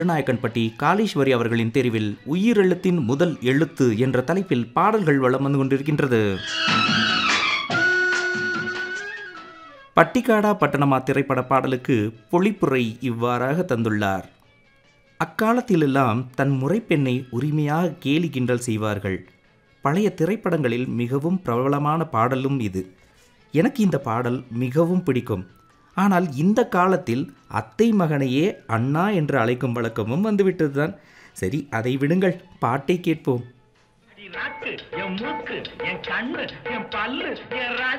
நாயக்கன்பட்டி காளீஸ்வரி அவர்களின் தெரிவில் உயிரெழுத்தின் முதல் எழுத்து என்ற தலைப்பில் பாடல்கள் வலம் வந்து கொண்டிருக்கின்றது பட்டிக்காடா பட்டணமா திரைப்பட பாடலுக்கு பொழிப்புரை இவ்வாறாக தந்துள்ளார் அக்காலத்திலெல்லாம் தன் முறைப்பெண்ணை உரிமையாக கேலி கிண்டல் செய்வார்கள் பழைய திரைப்படங்களில் மிகவும் பிரபலமான பாடலும் இது எனக்கு இந்த பாடல் மிகவும் பிடிக்கும் ஆனால் இந்த காலத்தில் அத்தை மகனையே அண்ணா என்று அழைக்கும் வழக்கமும் வந்துவிட்டதுதான் சரி அதை விடுங்கள் பாட்டை கேட்போம் அடி நாக்கு என் மூக்கு என் கண்ணு என் பல்லு என் ராஜ